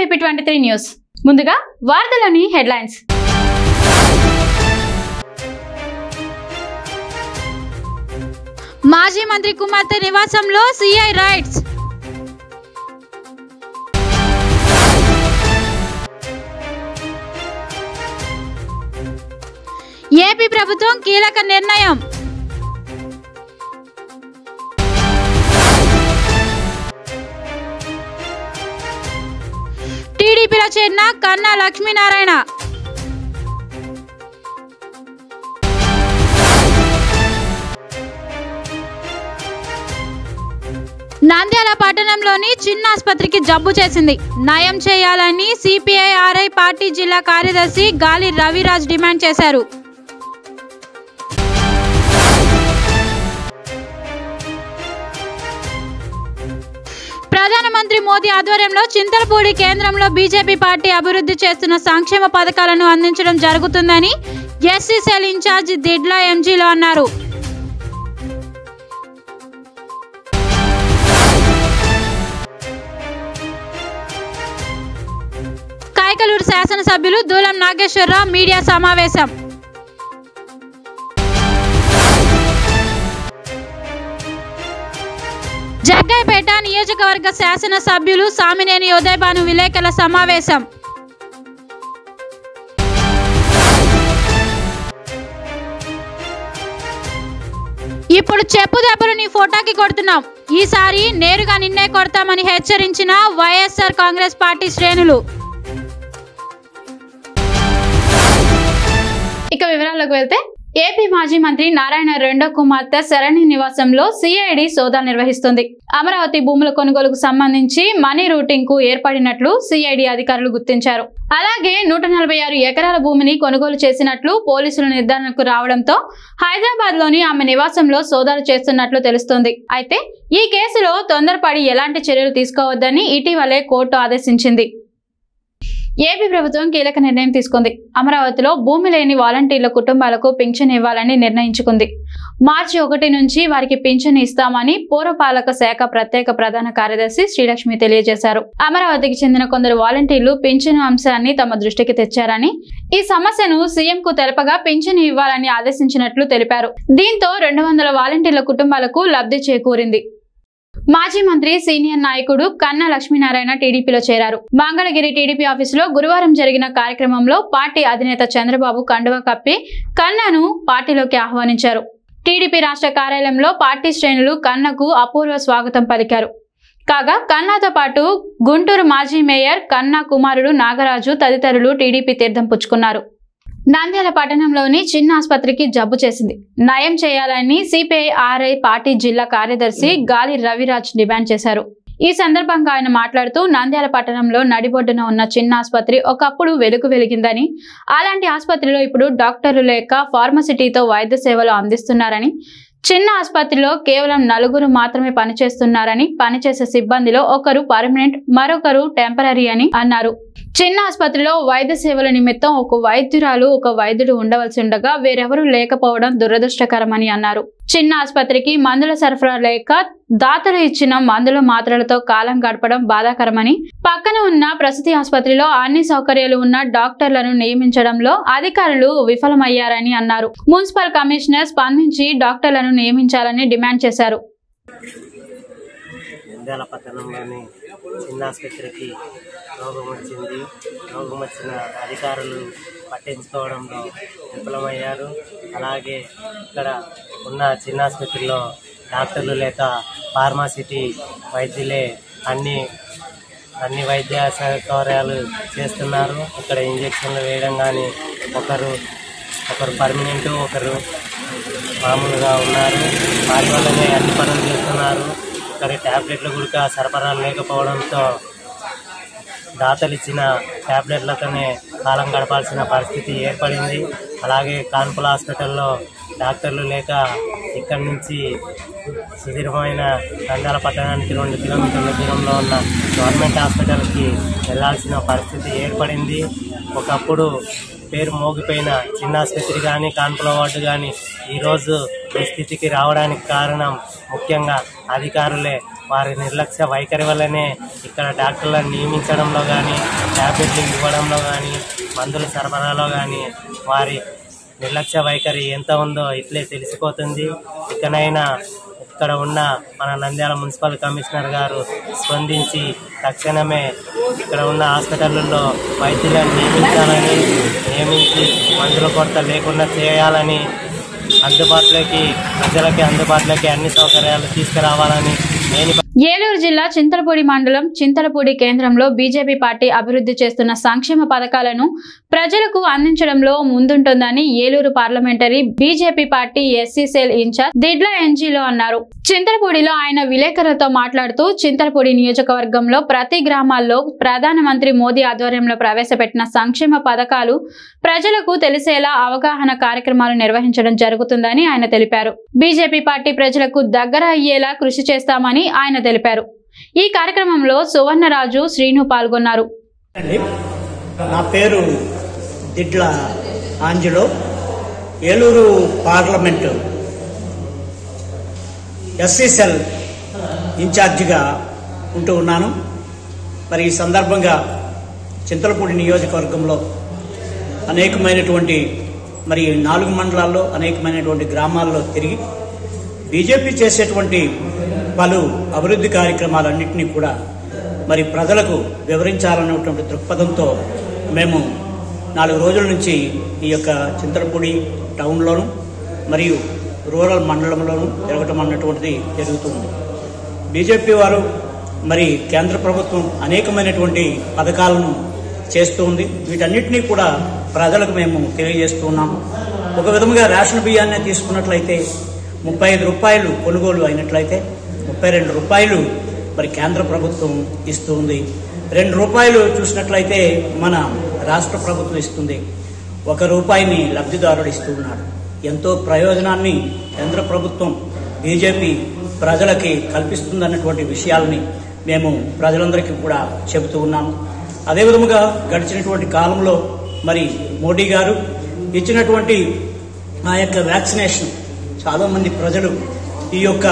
AP twenty three news ముందుగా వార్తలోని headlines మాజీ మంత్రి కుమార్తె నివాసంలో సిఐ రైట్స్ ఏపీ ప్రభుత్వం కీలక నిర్ణయం టీడీపీలో చేరిన కన్నా లక్ష్మీనారాయణ నంద్యాల పట్టణంలోని చిన్న ఆసుపత్రికి జబ్బు చేసింది నయం చేయాలని సిపిఐఆర్ఐ పార్టీ జిల్లా కార్యదర్శి గాలి రవిరాజ్ డిమాండ్ చేశారు ప్రధానమంత్రి మోదీ ఆధ్వర్యంలో చింతలపూడి కేంద్రంలో బీజేపీ పార్టీ అభివృద్ధి చేస్తున్న సంక్షేమ పథకాలను అందించడం జరుగుతుందని ఎస్సీ సెల్ ఇన్ఛార్జ్ దిడ్లా ఎంజీలో అన్నారు కాయకలూరు శాసనసభ్యులు దూలం నాగేశ్వరరావు మీడియా సమావేశం జగ్గైపేట నియోజకవర్గ శాసనసభ్యులు సామినేని ఉదయభాను విలేకరుల సమావేశం ఇప్పుడు చెప్పు దెబ్బలు నీ ఫోటోకి కొడుతున్నాం ఈసారి నేరుగా నిన్నే కొడతామని హెచ్చరించిన వైఎస్ఆర్ కాంగ్రెస్ పార్టీ శ్రేణులు ఇక వివరాల్లోకి వెళ్తే ఏపీ మాజీ మంత్రి నారాయణ రెండో కుమార్తె శరణి నివాసంలో సిఐడి సోదాలు నిర్వహిస్తుంది అమరావతి భూముల కొనుగోలుకు సంబంధించి మనీ రూటింగ్ కు ఏర్పడినట్లు సిఐడి అధికారులు గుర్తించారు అలాగే నూట నలభై ఆరు ఎకరాల భూమిని కొనుగోలు చేసినట్లు పోలీసులు నిర్ధారణకు రావడంతో హైదరాబాద్ లోని ఆమె నివాసంలో సోదాలు చేస్తున్నట్లు తెలుస్తోంది అయితే ఈ కేసులో తొందరపడి ఎలాంటి చర్యలు తీసుకోవద్దని ఇటీవలే కోర్టు ఆదేశించింది ఏపీ ప్రభుత్వం కీలక నిర్ణయం తీసుకుంది అమరావతిలో భూమి లేని వాలంటీర్ల కుటుంబాలకు పింఛన్ ఇవ్వాలని నిర్ణయించుకుంది మార్చి ఒకటి నుంచి వారికి పింఛన్ ఇస్తామని పూర్వపాలక శాఖ ప్రత్యేక ప్రధాన కార్యదర్శి శ్రీలక్ష్మి తెలియజేశారు అమరావతికి చెందిన కొందరు వాలంటీర్లు పింఛను అంశాన్ని తమ దృష్టికి తెచ్చారని ఈ సమస్యను సీఎం కు తెలపగా పింఛను ఇవ్వాలని ఆదేశించినట్లు తెలిపారు దీంతో రెండు వందల వాలంటీర్ల కుటుంబాలకు లబ్ధి చేకూరింది మాజీ మంత్రి సీనియర్ నాయకుడు కన్నా లక్ష్మీనారాయణ టీడీపీలో చేరారు మంగళగిరి టీడీపీ ఆఫీసులో గురువారం జరిగిన కార్యక్రమంలో పార్టీ అధినేత చంద్రబాబు కండువా కప్పి కన్నాను పార్టీలోకి ఆహ్వానించారు టీడీపీ రాష్ట్ర కార్యాలయంలో పార్టీ శ్రేణులు కన్నకు అపూర్వ స్వాగతం పలికారు కాగా కన్నాతో పాటు గుంటూరు మాజీ మేయర్ కన్నా కుమారుడు నాగరాజు తదితరులు టీడీపీ తీర్థం పుచ్చుకున్నారు నంద్యాల పట్టణంలోని చిన్న ఆసుపత్రికి జబ్బు చేసింది నయం చేయాలని సిపిఐఆర్ఐ పార్టీ జిల్లా కార్యదర్శి గాలి రవిరాజ్ డిమాండ్ చేశారు ఈ సందర్భంగా ఆయన మాట్లాడుతూ నంద్యాల పట్టణంలో నడిబొడ్డున ఉన్న చిన్న ఆసుపత్రి ఒకప్పుడు వెలుగు వెలిగిందని అలాంటి ఆసుపత్రిలో ఇప్పుడు డాక్టర్లు లేక ఫార్మసిటీతో వైద్య సేవలు అందిస్తున్నారని చిన్న ఆసుపత్రిలో కేవలం నలుగురు మాత్రమే పనిచేస్తున్నారని పనిచేసే సిబ్బందిలో ఒకరు పర్మనెంట్ మరొకరు టెంపరీ అని అన్నారు చిన్న ఆసుపత్రిలో వైద్య సేవల నిమిత్తం ఒక వైద్యురాలు ఒక వైద్యుడు ఉండవలసి ఉండగా వేరెవరూ లేకపోవడం దురదృష్టకరమని అన్నారు చిన్న ఆసుపత్రికి మందుల సరఫరా లేక దాతలు ఇచ్చిన మందుల మాత్రలతో కాలం గడపడం బాధాకరమని పక్కన ఉన్న ప్రసూతి ఆసుపత్రిలో అన్ని సౌకర్యాలు ఉన్న డాక్టర్లను నియమించడంలో అధికారులు విఫలమయ్యారని అన్నారు మున్సిపల్ కమిషనర్ స్పందించి డాక్టర్లను నియమించాలని డిమాండ్ చేశారు నంద్యాల పట్టణంలోని చిన్న ఆసుపత్రికి రోగం వచ్చింది రోగం వచ్చిన అధికారులు పట్టించుకోవడంలో విఫలమయ్యారు అలాగే ఇక్కడ ఉన్న చిన్న ఆసుపత్రిలో డాక్టర్లు లేక ఫార్మాసిటీ వైద్యులే అన్ని అన్ని వైద్య సౌకర్యాలు చేస్తున్నారు ఇక్కడ ఇంజక్షన్లు వేయడం కానీ ఒకరు ఒకరు పర్మనెంట్ ఒకరు మామూలుగా ఉన్నారు వారి వల్లనే అన్ని పనులు చేస్తున్నారు ఇక్కడ ట్యాబ్లెట్లు కూడా సరఫరా లేకపోవడంతో దాతలు ఇచ్చిన ట్యాబ్లెట్లతోనే కాలం గడపాల్సిన పరిస్థితి ఏర్పడింది అలాగే కాన్పుల హాస్పిటల్లో డాక్టర్లు లేక ఇక్కడి నుంచి సుదీర్ఘమైన నంద్యాల పట్టణానికి రెండు కిలోమీటర్ల దూరంలో ఉన్న గవర్నమెంట్ హాస్పిటల్కి వెళ్ళాల్సిన పరిస్థితి ఏర్పడింది ఒకప్పుడు పేరు మోగిపోయిన చిన్న ఆసుపత్రి కానీ కాన్పుల వార్డు కానీ ఈరోజు ఈ స్థితికి రావడానికి కారణం ముఖ్యంగా అధికారులే వారి నిర్లక్ష్య వైఖరి వల్లనే ఇక్కడ డాక్టర్లను నియమించడంలో కానీ ట్యాబ్లెట్లు ఇవ్వడంలో కానీ మందుల సరఫరాలో కానీ వారి నిర్లక్ష్య వైఖరి ఎంత ఉందో ఇట్లే తెలిసిపోతుంది ఇకనైనా ఇక్కడ ఉన్న మన నంద్యాల మున్సిపల్ కమిషనర్ గారు స్పందించి తక్షణమే ఇక్కడ ఉన్న హాస్పిటళ్ళల్లో వైద్యులను నియమించాలని నియమించి మందుల కొరత లేకుండా చేయాలని అందుబాటులోకి ప్రజలకి అందుబాటులోకి అన్ని సౌకర్యాలు తీసుకురావాలని నేను ఏలూరు జిల్లా చింతలపూడి మండలం చింతలపూడి కేంద్రంలో బీజేపీ పార్టీ అభివృద్ధి చేస్తున్న సంక్షేమ పథకాలను ప్రజలకు అందించడంలో ముందుంటుందని Eluru parliamentary BJP party SC cell incharge Didla ఎన్జీలో అన్నారు చింతలపూడిలో ఆయన విలేకరులతో మాట్లాడుతూ చింతలపూడి నియోజకవర్గంలో ప్రతి గ్రామాల్లో ప్రధానమంత్రి మోదీ ఆధ్వర్యంలో ప్రవేశపెట్టిన సంక్షేమ పథకాలు ప్రజలకు తెలిసేలా అవగాహన కార్యక్రమాలు నిర్వహించడం జరుగుతుందని ఆయన తెలిపారు బీజేపీ పార్టీ ప్రజలకు దగ్గర అయ్యేలా కృషి చేస్తామని ఆయన తెలిపారు ఈ కార్యక్రమంలో సువర్ణరాజు శ్రీను పాల్గొన్నారు అండి నా పేరు దిడ్ల ఆంజలో ఏలూరు పార్లమెంటు ఎస్సీసెల్ ఇన్ఛార్జిగా ఉంటూ ఉన్నాను మరి ఈ సందర్భంగా చింతలపూడి నియోజకవర్గంలో అనేకమైనటువంటి మరి నాలుగు మండలాల్లో అనేకమైనటువంటి గ్రామాల్లో తిరిగి బీజేపీ చేసేటువంటి పలు అభివృద్ధి కార్యక్రమాలన్నింటినీ కూడా మరి ప్రజలకు వివరించాలనేటువంటి దృక్పథంతో మేము నాలుగు రోజుల నుంచి ఈ యొక్క చింతలపూడి టౌన్లోను మరియు రూరల్ మండలంలోను తిరగటం అన్నటువంటిది జరుగుతుంది బీజేపీ వారు మరి కేంద్ర ప్రభుత్వం అనేకమైనటువంటి పథకాలను చేస్తూ ఉంది వీటన్నిటినీ కూడా ప్రజలకు మేము తెలియజేస్తూ ఉన్నాము ఒక విధముగా రేషన్ బియ్యాన్ని తీసుకున్నట్లయితే ముప్పై ఐదు రూపాయలు కొనుగోలు అయినట్లయితే ముప్పై రెండు రూపాయలు మరి కేంద్ర ప్రభుత్వం ఇస్తూ ఉంది రెండు రూపాయలు చూసినట్లయితే మన రాష్ట్ర ప్రభుత్వం ఇస్తుంది ఒక రూపాయిని లబ్ధిదారుడు ఇస్తూ ఉన్నాడు ఎంతో ప్రయోజనాన్ని కేంద్ర ప్రభుత్వం బీజేపీ ప్రజలకి కల్పిస్తుందన్నటువంటి విషయాలని మేము ప్రజలందరికీ కూడా చెబుతూ ఉన్నాము అదే విధముగా గడిచినటువంటి కాలంలో మరి మోడీ గారు ఇచ్చినటువంటి ఆ యొక్క వ్యాక్సినేషన్ చాలామంది ప్రజలు ఈ యొక్క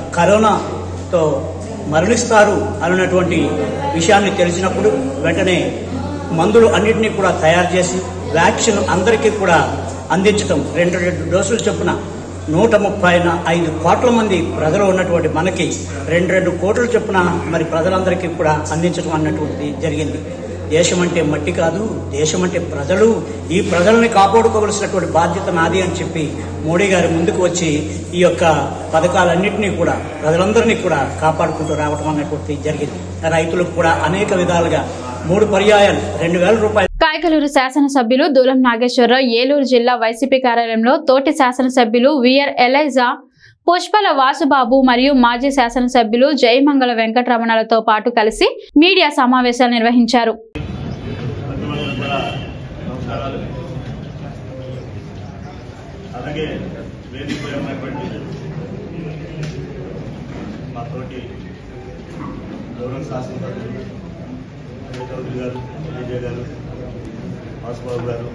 కరోనాతో మరణిస్తారు అన్నటువంటి విషయాన్ని తెలిసినప్పుడు వెంటనే మందులు అన్నింటినీ కూడా తయారు చేసి వ్యాక్సిన్ అందరికీ కూడా అందించటం రెండు రెండు డోసులు చొప్పున నూట ముప్పై ఐదు కోట్ల మంది ప్రజలు ఉన్నటువంటి మనకి రెండు రెండు కోట్ల చొప్పున మరి ప్రజలందరికీ కూడా అందించడం అన్నటువంటిది జరిగింది దేశం అంటే మట్టి కాదు దేశం అంటే ప్రజలు ఈ ప్రజల్ని కాపాడుకోవలసినటువంటి బాధ్యత నాది అని చెప్పి మోడీ గారి ముందుకు వచ్చి ఈ యొక్క పథకాలన్నింటినీ కూడా ప్రజలందరినీ కూడా కాపాడుకుంటూ రావడం అన్నటువంటిది జరిగింది రైతులకు కూడా అనేక విధాలుగా మూడు పర్యాయాలు రెండు వేల రూపాయలు కాయకలూరు శాసనసభ్యులు దూలం నాగేశ్వరరావు ఏలూరు జిల్లా వైసీపీ కార్యాలయంలో తోటి శాసనసభ్యులు విఆర్ ఎలైజా పుష్పల వాసుబాబు మరియు మాజీ శాసనసభ్యులు జయమంగళ వెంకటరమణలతో పాటు కలిసి మీడియా సమావేశాలు నిర్వహించారు ప్రతిమందరూ కూడా నమస్కారాలు అలాగే వేదికపై ఉన్నటువంటి మా తోటి గౌరవ శాసనసభ్యులు అజయ్ చౌదరి గారు విజయ్ గారు వాసుబాబు గారు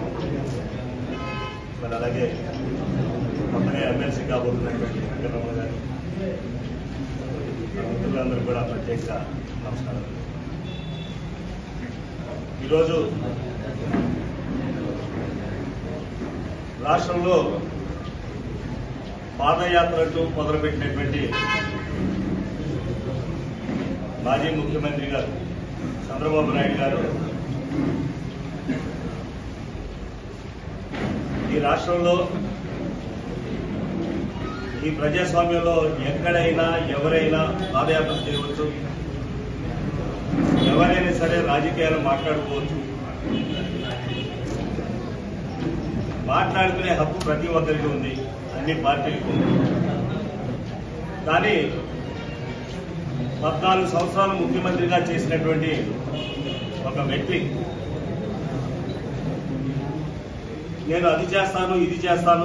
మరి అలాగే కొత్తగా ఎమ్మెల్సీ కాబోతున్నటువంటి వెంకటరమణ గారు ఆ మిత్రులందరూ కూడా ప్రత్యేక నమస్కారాలు ఈరోజు రాష్ట్రంలో పాదయాత్రలు మొదలుపెట్టినటువంటి మాజీ ముఖ్యమంత్రి గారు చంద్రబాబు నాయుడు గారు ఈ రాష్ట్రంలో ఈ ప్రజాస్వామ్యంలో ఎక్కడైనా ఎవరైనా పాదయాత్ర చేయవచ్చు ఎవరైనా సరే రాజకీయాలు మాట్లాడుకోవచ్చు మాట్లాడుకునే హక్కు ప్రతి ఒక్కరికి ఉంది అన్ని పార్టీలకు ఉంది కానీ పద్నాలుగు సంవత్సరాలు ముఖ్యమంత్రిగా చేసినటువంటి ఒక వ్యక్తి నేను అది చేస్తాను ఇది చేస్తాను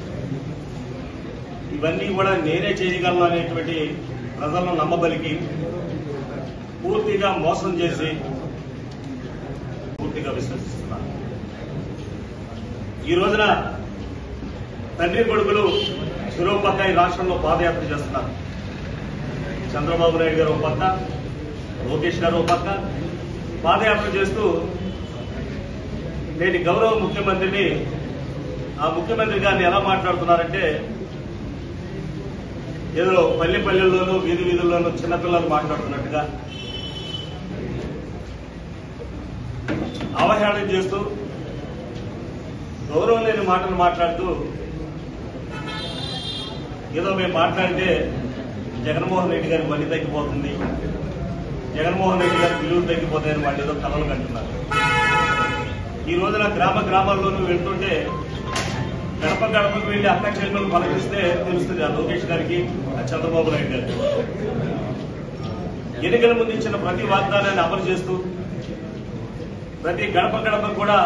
ఇవన్నీ కూడా నేనే చేయగలను అనేటువంటి ప్రజలను నమ్మబలికి పూర్తిగా మోసం చేసి పూర్తిగా విశ్వసిస్తున్నాను ఈ రోజున తండ్రి కొడుకులు శిరోపక్క ఈ రాష్ట్రంలో పాదయాత్ర చేస్తున్నారు చంద్రబాబు నాయుడు గారు ఒక పక్క లోకేష్ గారు ఒక పక్క పాదయాత్ర చేస్తూ నేటి గౌరవ ముఖ్యమంత్రిని ఆ ముఖ్యమంత్రి గారిని ఎలా మాట్లాడుతున్నారంటే ఏదో పల్లె పల్లెల్లోనూ వీధి వీధుల్లోనూ చిన్నపిల్లలు మాట్లాడుతున్నట్టుగా అవహేళన చేస్తూ గౌరవం లేని మాటలు మాట్లాడుతూ ఏదో మేము మాట్లాడితే జగన్మోహన్ రెడ్డి గారి బలి తగ్గిపోతుంది జగన్మోహన్ రెడ్డి గారి విలువలు తగ్గిపోతాయని వాళ్ళు ఏదో కలలు కంటున్నారు ఈ రోజున గ్రామ గ్రామాల్లోనూ వెళ్తుంటే గడప గడపకు వెళ్లి అక్క చెల్లెలు పలకరిస్తే తెలుస్తుంది ఆ లోకేష్ గారికి ఆ చంద్రబాబు నాయుడు గారికి ఎన్నికల ముందు ఇచ్చిన ప్రతి వాగ్దానాన్ని అమలు చేస్తూ ప్రతి గడప గడప కూడా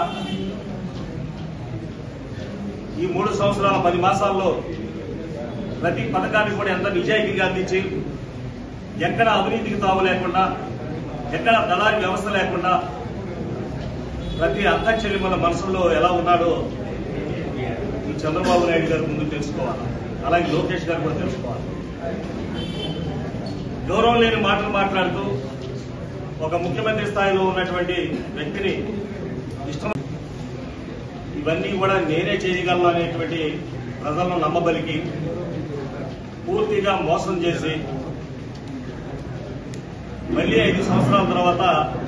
ఈ మూడు సంవత్సరాల పది మాసాల్లో ప్రతి పథకాన్ని కూడా ఎంత నిజాయితీగా అందించి ఎక్కడ అవినీతికి తావు లేకుండా ఎక్కడ దళారి వ్యవస్థ లేకుండా ప్రతి అక్క చెల్లిమల మనసులో ఎలా ఉన్నాడో ఈ చంద్రబాబు నాయుడు గారి ముందు తెలుసుకోవాలి అలాగే లోకేష్ గారు కూడా తెలుసుకోవాలి గౌరవం లేని మాటలు మాట్లాడుతూ ఒక ముఖ్యమంత్రి స్థాయిలో ఉన్నటువంటి వ్యక్తిని ఇష్టం ఇవన్నీ కూడా నేనే చేయగలను అనేటువంటి ప్రజలను నమ్మబలికి పూర్తిగా మోసం చేసి మళ్ళీ ఐదు సంవత్సరాల తర్వాత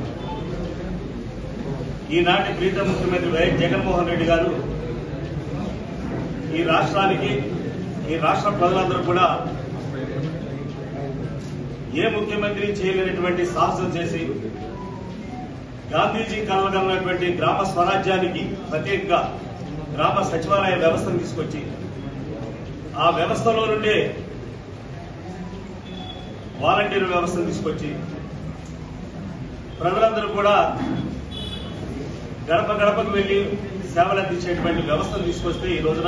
ఈనాటి ప్రీత ముఖ్యమంత్రి వైఎస్ జగన్మోహన్ రెడ్డి గారు ఈ రాష్ట్రానికి ఈ రాష్ట్ర ప్రజలందరూ కూడా ఏ ముఖ్యమంత్రి చేయలేనటువంటి సాహసం చేసి గాంధీజీ కలగన్నటువంటి గ్రామ స్వరాజ్యానికి ప్రత్యేకంగా గ్రామ సచివాలయ వ్యవస్థను తీసుకొచ్చి ఆ వ్యవస్థలో నుండే వాలంటీర్ వ్యవస్థను తీసుకొచ్చి ప్రజలందరూ కూడా గడప గడపకు వెళ్లి సేవలు అందించేటువంటి వ్యవస్థను తీసుకొస్తే ఈ రోజున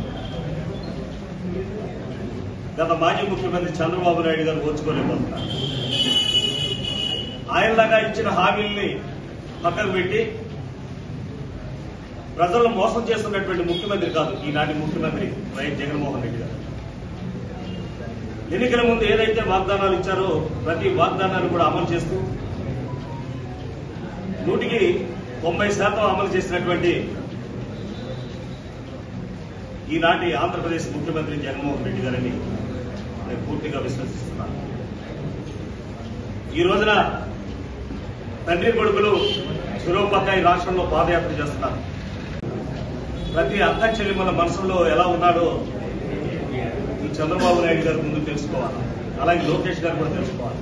గత మాజీ ముఖ్యమంత్రి చంద్రబాబు నాయుడు గారు ఓర్చుకోలేకపోతున్నారు ఆయనలాగా ఇచ్చిన హామీల్ని పక్కకు పెట్టి ప్రజలను మోసం చేస్తున్నటువంటి ముఖ్యమంత్రి కాదు ఈనాటి ముఖ్యమంత్రి వైఎస్ జగన్మోహన్ రెడ్డి గారు ఎన్నికల ముందు ఏదైతే వాగ్దానాలు ఇచ్చారో ప్రతి వాగ్దానాన్ని కూడా అమలు చేస్తూ నూటికి తొంభై శాతం అమలు చేసినటువంటి ఈనాటి ఆంధ్రప్రదేశ్ ముఖ్యమంత్రి జగన్మోహన్ రెడ్డి గారని నేను పూర్తిగా విశ్వసిస్తున్నాను ఈ రోజున తండ్రి కొడుకులు చెరువుపక్క ఈ రాష్ట్రంలో పాదయాత్ర చేస్తున్నారు ప్రతి అక్క చెల్లిమల మనసులో ఎలా ఉన్నాడో ఈ చంద్రబాబు నాయుడు గారి ముందు తెలుసుకోవాలి అలాగే లోకేష్ గారు కూడా తెలుసుకోవాలి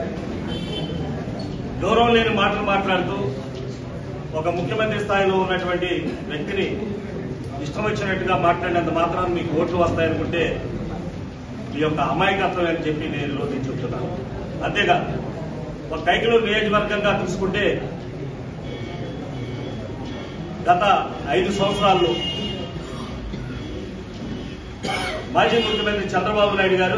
గౌరవం లేని మాటలు మాట్లాడుతూ ఒక ముఖ్యమంత్రి స్థాయిలో ఉన్నటువంటి వ్యక్తిని ఇష్టం వచ్చినట్టుగా మాట్లాడినంత మాత్రం మీకు ఓట్లు వస్తాయనుకుంటే మీ యొక్క అమాయకత్వం అని చెప్పి నేను రోజు చెప్తున్నాను అంతేకాదు ఒక కైకలూరు నియోజకవర్గంగా తీసుకుంటే గత ఐదు సంవత్సరాల్లో మాజీ ముఖ్యమంత్రి చంద్రబాబు నాయుడు గారు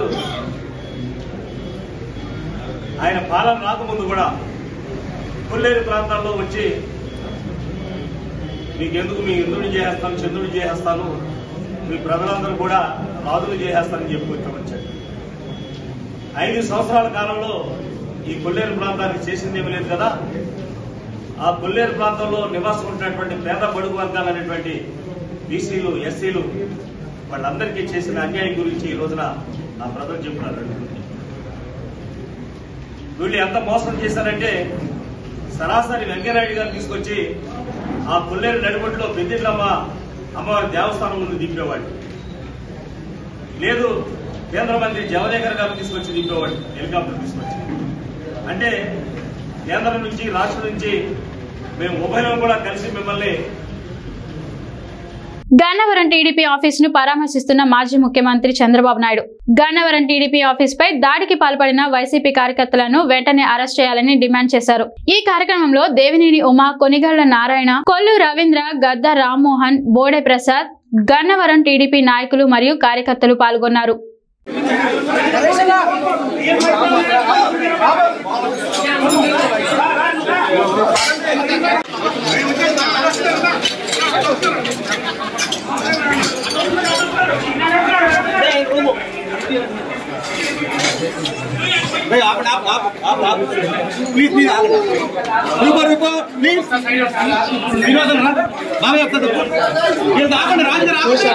ఆయన పాలన రాకముందు కూడా కొల్లేరు ప్రాంతాల్లో వచ్చి మీకెందుకు మీ ఇంద్రుని చేసేస్తాను చంద్రుని చేసేస్తాను మీ ప్రజలందరూ కూడా రాజులు చేసేస్తానని చెప్పుకొచ్చి వచ్చారు ఐదు సంవత్సరాల కాలంలో ఈ కొల్లేరు ప్రాంతానికి చేసిందేమీ లేదు కదా ఆ కొల్లేరు ప్రాంతంలో నివాసం ఉంటున్నటువంటి పేద బడుగు వర్గాలు అనేటువంటి బీసీలు ఎస్సీలు వాళ్ళందరికీ చేసిన అన్యాయం గురించి ఈ రోజున ఆ ప్రజలు చెప్తున్నారు వీళ్ళు ఎంత మోసం చేశారంటే సరాసరి వెంకయ్యనాయుడు గారు తీసుకొచ్చి ఆ పుల్లేరు నడిబొట్టులో పెద్దిళ్ళమ్మ అమ్మవారి దేవస్థానం ముందు దింపేవాడు లేదు కేంద్ర మంత్రి జవదేకర్ గారు తీసుకొచ్చి దింపేవాడు హెలికాప్టర్ తీసుకొచ్చి అంటే కేంద్రం నుంచి రాష్ట్రం నుంచి మేము ఉభయం కూడా కలిసి మిమ్మల్ని గన్నవరం టీడీపీ ఆఫీస్ ను పరామర్శిస్తున్న మాజీ ముఖ్యమంత్రి చంద్రబాబు నాయుడు గన్నవరం టీడీపీ ఆఫీస్ పై దాడికి పాల్పడిన వైసీపీ కార్యకర్తలను వెంటనే అరెస్ట్ చేయాలని డిమాండ్ చేశారు ఈ కార్యక్రమంలో దేవినేని ఉమా కొనిగళ్ల నారాయణ కొల్లు రవీంద్ర గద్ద రామ్మోహన్ బోడే ప్రసాద్ గన్నవరం టీడీపీ నాయకులు మరియు కార్యకర్తలు పాల్గొన్నారు Hey, ప్లీజ్ ప్లీజ్ రూపో రూపో ప్లీజ్ శ్రీనివాసం రా బాగా చెప్తాను మీరు దాకండి రాజు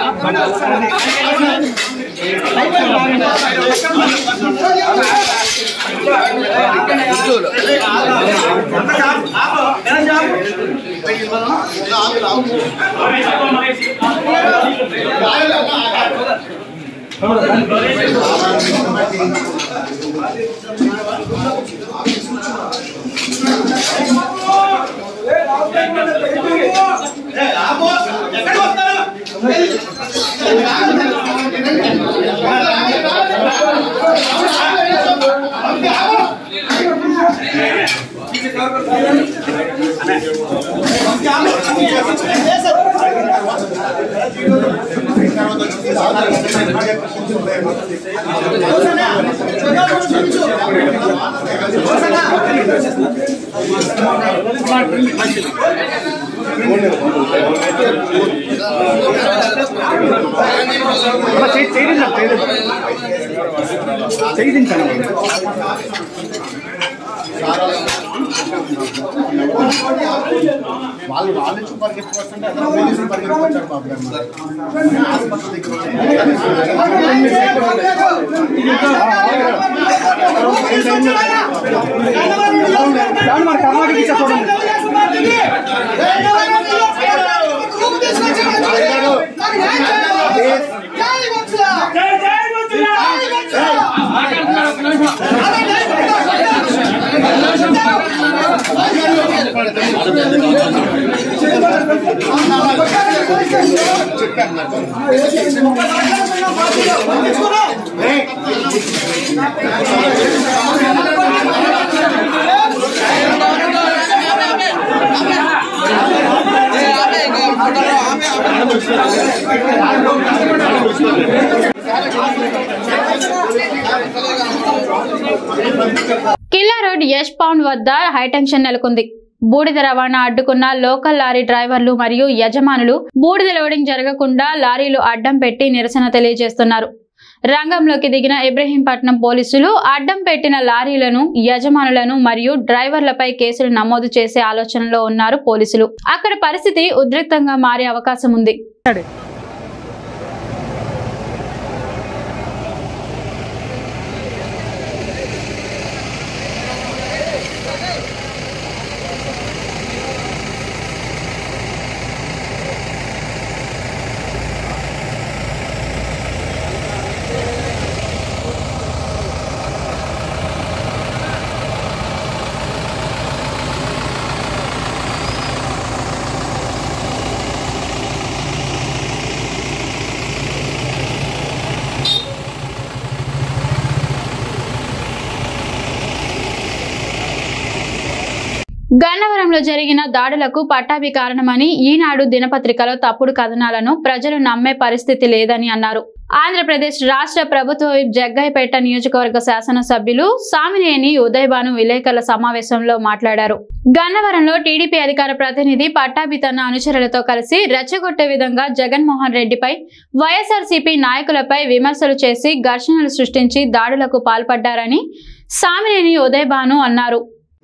ఎక్కడికి వస్తారు వాళ్ళు వాళ్ళు నుంచి పరిగెత్తుకొస్తుంటే అతను పోలీసులు పరిగెత్తుకొచ్చారు బాబు గారు మరి. హాస్పిటల్ దగ్గర కిల్లా రోడ్ యష్ పౌండ్ వద్ద హైటెన్షన్ నెలకొంది బూడిద రవాణా అడ్డుకున్న లోకల్ లారీ డ్రైవర్లు మరియు యజమానులు బూడిద లోడింగ్ జరగకుండా లారీలు అడ్డం పెట్టి నిరసన తెలియజేస్తున్నారు రంగంలోకి దిగిన ఇబ్రహీంపట్నం పోలీసులు అడ్డం పెట్టిన లారీలను యజమానులను మరియు డ్రైవర్లపై కేసులు నమోదు చేసే ఆలోచనలో ఉన్నారు పోలీసులు అక్కడ పరిస్థితి ఉద్రిక్తంగా మారే అవకాశం ఉంది గన్నవరంలో జరిగిన దాడులకు పట్టాభి కారణమని ఈనాడు దినపత్రికలో తప్పుడు కథనాలను ప్రజలు నమ్మే పరిస్థితి లేదని అన్నారు ఆంధ్రప్రదేశ్ రాష్ట్ర ప్రభుత్వ విప్ జగ్గయ్యపేట నియోజకవర్గ శాసనసభ్యులు సామినేని ఉదయభాను విలేకరుల సమావేశంలో మాట్లాడారు గన్నవరంలో టీడీపీ అధికార ప్రతినిధి పట్టాభి తన అనుచరులతో కలిసి రెచ్చగొట్టే విధంగా జగన్మోహన్ రెడ్డిపై వైఎస్ఆర్సీపీ నాయకులపై విమర్శలు చేసి ఘర్షణలు సృష్టించి దాడులకు పాల్పడ్డారని సామినేని ఉదయభాను అన్నారు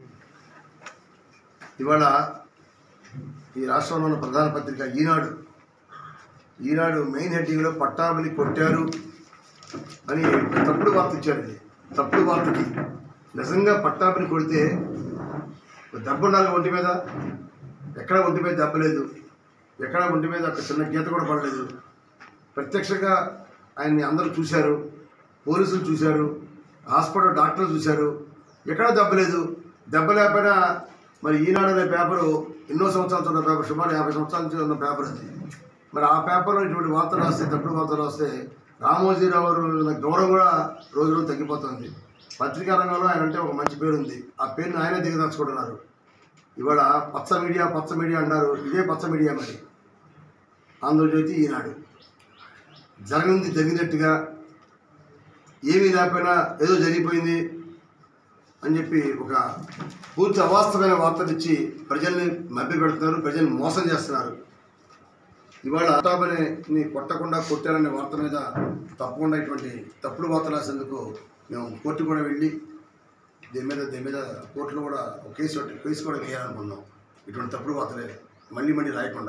ఇవాళ ఈ రాష్ట్రంలో ఉన్న ప్రధాన పత్రిక ఈనాడు ఈనాడు మెయిన్ హెడ్డింగ్లో పట్టాభిని కొట్టారు అని తప్పుడు వార్త ఇచ్చారు ఇది తప్పుడు వార్తకి నిజంగా పట్టాభిని కొడితే దెబ్బ ఉండాలి ఒంటి మీద ఎక్కడ ఒంటి మీద దెబ్బ లేదు ఎక్కడ ఒంటి మీద ఒక చిన్న గీత కూడా పడలేదు ప్రత్యక్షంగా ఆయన్ని అందరూ చూశారు పోలీసులు చూశారు హాస్పిటల్ డాక్టర్లు చూశారు ఎక్కడ దెబ్బ లేదు దెబ్బ లేకపోయినా మరి ఈనాడు అనే పేపరు ఎన్నో సంవత్సరాలతో ఉన్న పేపర్ సుమారు యాభై సంవత్సరాల నుంచి ఉన్న పేపర్ అది మరి ఆ పేపర్లో ఇటువంటి వార్తలు రాస్తే తప్పుడు వార్తలు రాస్తే రామోజీరావు గారు ఉన్న గౌరవం కూడా రోజు రోజు తగ్గిపోతుంది పత్రికా రంగంలో ఆయన అంటే ఒక మంచి పేరు ఉంది ఆ పేరుని ఆయనే దిగదాచుకుంటున్నారు ఇవాళ పచ్చ మీడియా పచ్చ మీడియా అంటారు ఇదే పచ్చ మీడియా మరి ఆంధ్రజ్యోతి ఈనాడు జరగనిది జరిగినట్టుగా ఏమీ లేకపోయినా ఏదో జరిగిపోయింది అని చెప్పి ఒక పూర్తి అవాస్తవమైన వార్తలు ఇచ్చి ప్రజల్ని మభ్య పెడుతున్నారు ప్రజల్ని మోసం చేస్తున్నారు ఇవాళ అటాబని కొట్టకుండా కొట్టారనే వార్త మీద తప్పకుండా ఇటువంటి తప్పుడు వార్త రాసేందుకు మేము కోర్టు కూడా వెళ్ళి దీని మీద దీని మీద కోర్టులో కూడా ఒక కేసు ఒకటి- కేసు కూడా వేయాలనుకున్నాం ఇటువంటి తప్పుడు వార్తలే మళ్ళీ మళ్ళీ రాయకుండా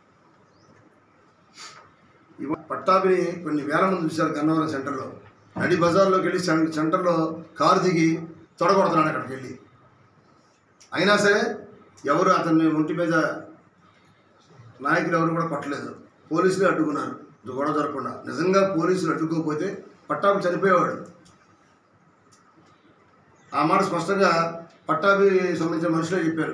ఇవ పట్టాభిని కొన్ని వేల మంది చూశారు గన్నవరం సెంటర్లో నడి బజార్లోకి వెళ్ళి సెం- సెంటర్లో కారు దిగి తొడగొడుతున్నాడు అక్కడికి వెళ్ళి అయినా సరే ఎవరు అతన్ని ఒంటి మీద నాయకులు ఎవరు కూడా కొట్టలేదు పోలీసులు అడ్డుకున్నారు ఇది గొడవ జరగకుండా నిజంగా పోలీసులు అడ్డుకోకపోతే పట్టాభి చనిపోయేవాడు ఆ మాట స్పష్టంగా పట్టాభి సంబంధించిన మనుషులే చెప్పారు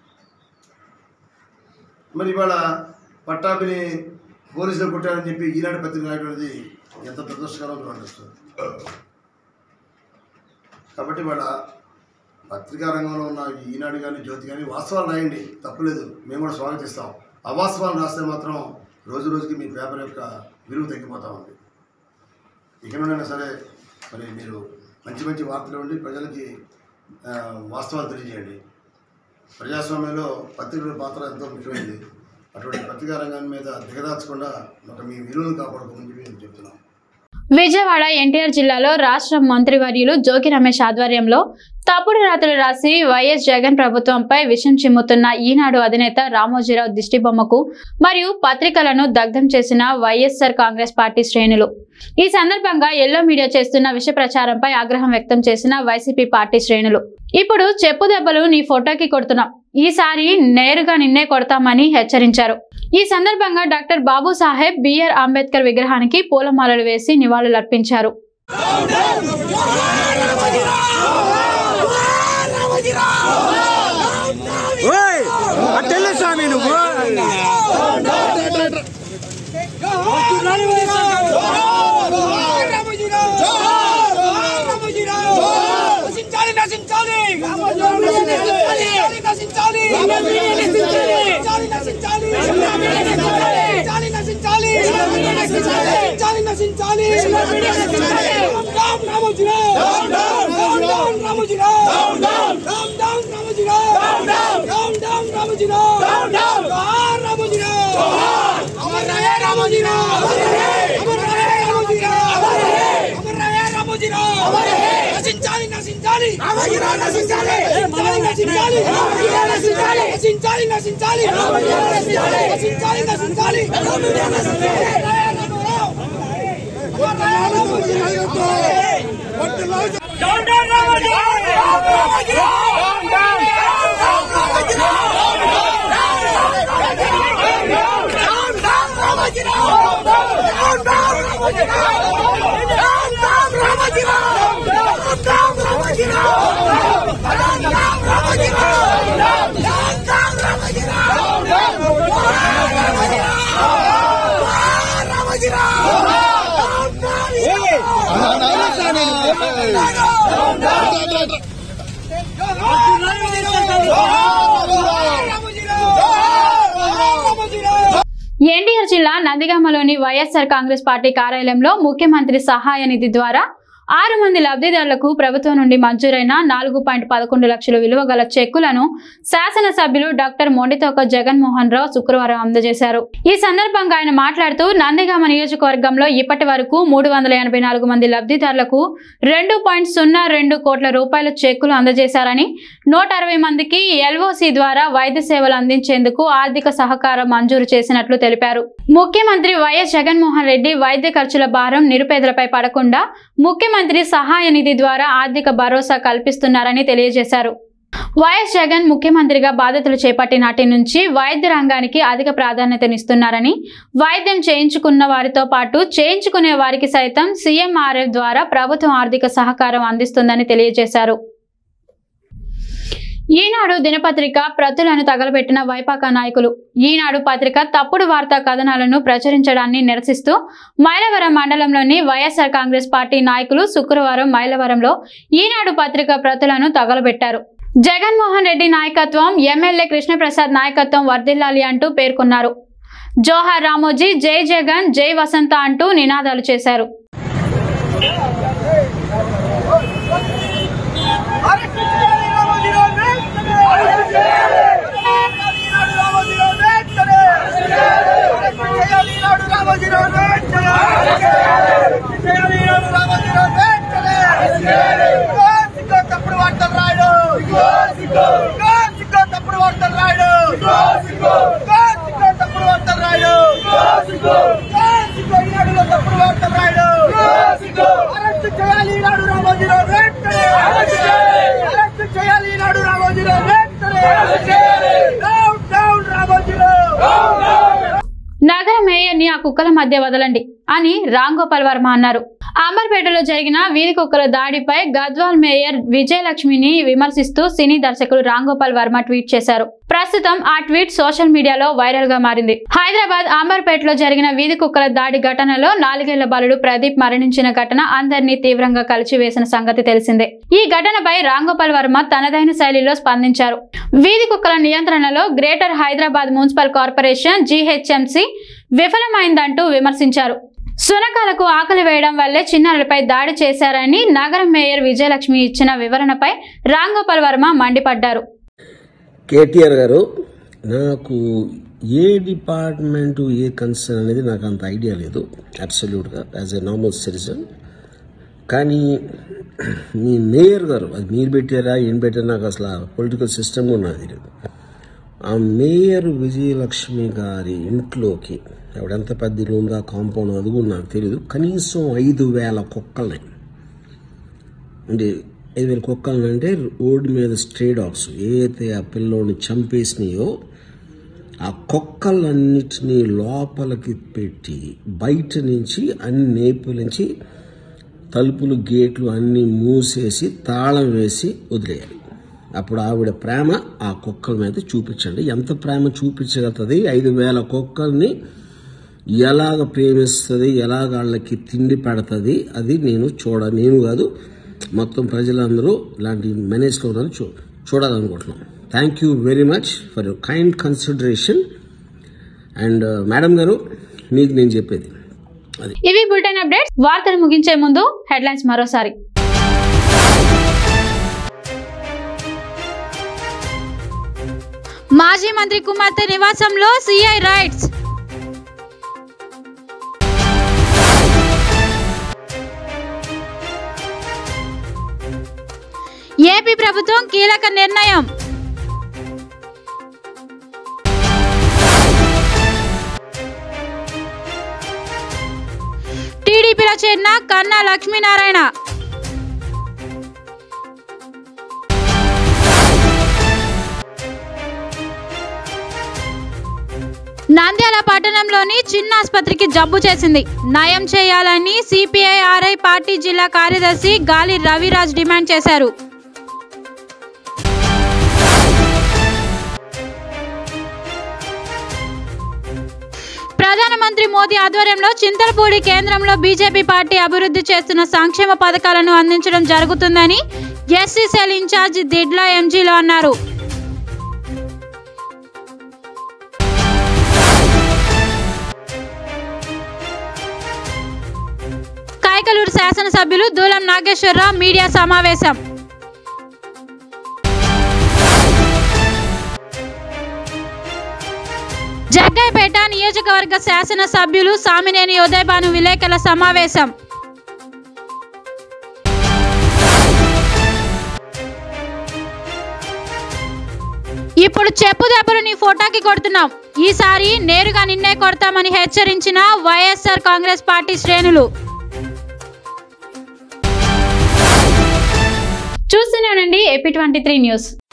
మరి ఇవాళ పట్టాభిని పోలీసులు కొట్టారని చెప్పి ఈనాడు పత్రిక రాయడం ఎంత దురదృష్టకరం అనిపిస్తుంది కాబట్టి ఇవాళ పత్రికా రంగంలో ఉన్న ఈనాడు కానీ జ్యోతి కానీ వాస్తవాలు రాయండి తప్పులేదు మేము కూడా స్వాగతిస్తాం అవాస్తవాలు రాస్తే మాత్రం రోజు రోజుకి మీ పేపర్ యొక్క విలువ తగ్గిపోతూ ఉంది ఇక నుండైనా సరే మరి మీరు మంచి మంచి వార్తలు ఉండి ప్రజలకి ఆ, వాస్తవాలు తెలియజేయండి ప్రజాస్వామ్యంలో పత్రికల పాత్ర ఎంతో ముఖ్యమైనది అటువంటి పత్రికా రంగాన్ని మీద దిగదార్చకుండా ఒక మీ విలువను కాపాడుకోమని చెప్పి నేను చెప్తున్నాను విజయవాడ ఎన్టీఆర్ జిల్లాలో రాష్ట్ర మంత్రివర్యులు జోగి రమేష్ ఆధ్వర్యంలో తప్పుడు రాతలు రాసి వైఎస్ జగన్ ప్రభుత్వంపై విషం చిమ్ముతున్న ఈనాడు అధినేత రామోజీరావు దిష్టిబొమ్మకు మరియు పత్రికలను దగ్ధం చేసిన వైఎస్ఆర్ కాంగ్రెస్ పార్టీ శ్రేణులు ఈ సందర్భంగా ఎల్లో మీడియా చేస్తున్న విష ప్రచారంపై ఆగ్రహం వ్యక్తం చేసిన వైసీపీ పార్టీ శ్రేణులు ఇప్పుడు చెప్పు దెబ్బలు నీ ఫోటోకి కొడుతున్నాం ఈసారి నేరుగా నిన్నే కొడతామని హెచ్చరించారు ఈ సందర్భంగా డాక్టర్ బాబు సాహెబ్ బిఆర్ అంబేద్కర్ విగ్రహానికి పూలమాలలు వేసి నివాళులర్పించారు స్వామి నువ్వు నశించాలి నశించాలి నశించాలి నశించాలి నశించాలి నశించాలి నశించాలి నశించాలి నశించాలి down Ramoji Rao down down Ramoji Rao down down Ramoji Rao down down Ramoji Rao down Ramoji Rao అమర్ రహే రామోజీరావు అమర్ రహే రామోజీరావు అమర్ రహే రామోజీరావు నశించాలి నశించాలి రామోజీరావు నశించాలి నశించాలి నశించాలి నశించాలి నశించాలి నశించాలి నశించాలి నశించాలి డౌన్ డౌన్ ఎన్టీఆర్ జిల్లా నందిగామలోని వైఎస్ఆర్ కాంగ్రెస్ పార్టీ కార్యాలయంలో ముఖ్యమంత్రి సహాయ నిధి ద్వారా ఆరు మంది లబ్ధిదారులకు ప్రభుత్వం నుండి మంజూరైన నాలుగు పాయింట్ పదకొండు లక్షల విలువ గల చెక్కులను శాసనసభ్యులు డాక్టర్ మొండితోక జగన్మోహన్ రావు శుక్రవారం అందజేశారు ఈ సందర్భంగా ఆయన మాట్లాడుతూ నందిగామ నియోజకవర్గంలో ఇప్పటి వరకు మూడు వందల ఎనభై నాలుగు మంది లబ్ధిదారులకు రెండు పాయింట్ సున్నా రెండు కోట్ల రూపాయల చెక్కులు అందజేశారని నూట అరవై మందికి ఎల్ఓసి ద్వారా వైద్య సేవలు అందించేందుకు ఆర్థిక సహకారం మంజూరు చేసినట్లు తెలిపారు ముఖ్యమంత్రి వైఎస్ జగన్మోహన్ రెడ్డి వైద్య ఖర్చుల భారం నిరుపేదలపై పడకుండా ముఖ్యమంత్రి సహాయ నిధి ద్వారా ఆర్థిక భరోసా కల్పిస్తున్నారని తెలియజేశారు వైఎస్ జగన్ ముఖ్యమంత్రిగా బాధ్యతలు చేపట్టిన నాటి నుంచి వైద్య రంగానికి అధిక ప్రాధాన్యతనిస్తున్నారని వైద్యం చేయించుకున్న వారితో పాటు చేయించుకునే వారికి సైతం సీఎంఆర్ఎఫ్ ద్వారా ప్రభుత్వం ఆర్థిక సహకారం అందిస్తుందని తెలియజేశారు ఈనాడు దినపత్రిక ప్రతులను తగలబెట్టిన వైపాక నాయకులు ఈనాడు పత్రిక తప్పుడు వార్తా కథనాలను ప్రచురించడాన్ని నిరసిస్తూ మైలవరం మండలంలోని వైఎస్ఆర్ కాంగ్రెస్ పార్టీ నాయకులు శుక్రవారం మైలవరంలో ఈనాడు పత్రిక ప్రతులను తగలబెట్టారు జగన్మోహన్ రెడ్డి నాయకత్వం ఎమ్మెల్యే కృష్ణప్రసాద్ నాయకత్వం వర్ధిల్లాలి అంటూ పేర్కొన్నారు జోహార్ రామోజీ జై జగన్ జై వసంత అంటూ నినాదాలు చేశారు తప్పుడు వార్తలు సిగ్గో తప్పుడు వార్తలు రాయడు సిగ్గో తప్పుడు వార్తలు రాయడు సిగ్గో ఈనాడులో తప్పుడు వార్తలు రాయడు అరెస్ట్ చేయాలి ఈనాడు రామోజీరావు వెంటనే అరెస్ట్ చేయాలి ఈనాడు రామోజీరావు వెంటనే డౌన్ డౌన్ రామోజీరావు నగర మేయర్ని ఆ కుక్కల మధ్య వదలండి అని రామ్ గోపాల్ వర్మ అన్నారు అంబర్పేటలో జరిగిన వీధి కుక్కల దాడిపై గద్వాల్ మేయర్ విజయలక్ష్మిని విమర్శిస్తూ సినీ దర్శకుడు రామ్ గోపాల్ వర్మ ట్వీట్ చేశారు ప్రస్తుతం ఆ ట్వీట్ సోషల్ మీడియాలో వైరల్ గా మారింది హైదరాబాద్ అంబర్పేటలో జరిగిన వీధి కుక్కల దాడి ఘటనలో నాలుగేళ్ల బాలుడు ప్రదీప్ మరణించిన ఘటన అందరినీ తీవ్రంగా కలిచివేసిన సంగతి తెలిసిందే ఈ ఘటనపై రామ్ గోపాల్ వర్మ తనదైన శైలిలో స్పందించారు వీధి కుక్కల నియంత్రణలో greater Hyderabad municipal corporation GHMC విఫలమైందంటూ విమర్శించారు సునకాలకు ఆకలి వేయడం వల్లే చిన్నారులపై దాడి చేశారని నగర మేయర్ విజయలక్ష్మి ఇచ్చిన వివరణపై రామ్ గోపాల్ వర్మ మండిపడ్డారు కేటీఆర్ గారు నాకు ఏ డిపార్ట్మెంటు ఏ కన్సర్న్ అనేది నాకు అంత ఐడియా లేదు అబ్సల్యూట్గా యాజ్ ఎ నార్మల్ సిటిజన్ కానీ మీ మేయర్ గారు అది మీరు పెట్టారా ఏం పెట్టారా నాకు అసలు పొలిటికల్ సిస్టమ్ కూడా నాకు తెలియదు ఆ మేయర్ విజయలక్ష్మి గారి ఇంట్లోకి ఆవిడ ఎంత పెద్ద ఇల్లు ఉందో ఆ కాంపౌండ్ అది కూడా నాకు తెలియదు కనీసం ఐదు వేల కుక్కల్ని అంటే ఐదు వేల కుక్కలు అంటే రోడ్డు మీద స్ట్రే డాగ్స్ ఏదైతే ఆ పిల్లోని చంపేసినాయో ఆ కుక్కలన్నిటినీ లోపలికి పెట్టి బయట నుంచి అన్ని నేపుల నుంచి తలుపులు గేట్లు అన్నీ మూసేసి తాళం వేసి వదిలేయాలి అప్పుడు ఆవిడ ప్రేమ ఆ కుక్కల మీద చూపించండి ఎంత ప్రేమ చూపించగలుగుతుంది ఐదు వేల కుక్కల్ని ఎలాగ ప్రేమిస్తుంది ఎలాగ వాళ్ళకి తిండి పెడుతుంది అది నేను చూడ నేను కాదు మొత్తం ప్రజలందరూ ఇలాంటి మేనేజ్లో ఉన్నారని చూ చూడాలనుకుంటున్నాం thank you very much for your kind consideration and madam గారు మీకు నేను చెప్పేది అది ఇవి బులెటిన్ అప్డేట్స్ వార్తలు ముగించే ముందు హెడ్లైన్స్ మరోసారి మాజీ మంత్రి కుమార్తె నివాసంలో సిఐ రైట్స్ ఏపీ ప్రభుత్వం కీలక నిర్ణయం టీడీపీలో చేరిన కన్నా లక్ష్మీనారాయణ నంద్యాల పట్టణంలోని చిన్న ఆసుపత్రికి జబ్బు చేసింది నయం చేయాలని సిపిఐఆర్ఐ పార్టీ జిల్లా కార్యదర్శి గాలి రవిరాజ్ డిమాండ్ చేశారు ప్రధానమంత్రి మోదీ ఆధ్వర్యంలో చింతలపూడి కేంద్రంలో బీజేపీ పార్టీ అభివృద్ధి చేస్తున్న సంక్షేమ పథకాలను అందించడం జరుగుతుందని ఎస్సీ సెల్ ఇన్ఛార్జ్ దిడ్లా ఎంజీలో అన్నారు కాయకలూరు శాసనసభ్యులు దూలం నాగేశ్వరరావు మీడియా సమావేశం జగ్గైపేట నియోజకవర్గ శాసనసభ్యులు సామినేని ఉదయభాను విలేకరుల సమావేశం ఇప్పుడు చెప్పు దెబ్బలు నీ ఫోటోకి కొడుతున్నాం ఈసారి నేరుగా నిన్నే కొడతామని హెచ్చరించిన వైఎస్ఆర్ కాంగ్రెస్ పార్టీ శ్రేణులు చూస్తూనే ఉండండి ఏపీ ట్వంటీ త్రీ న్యూస్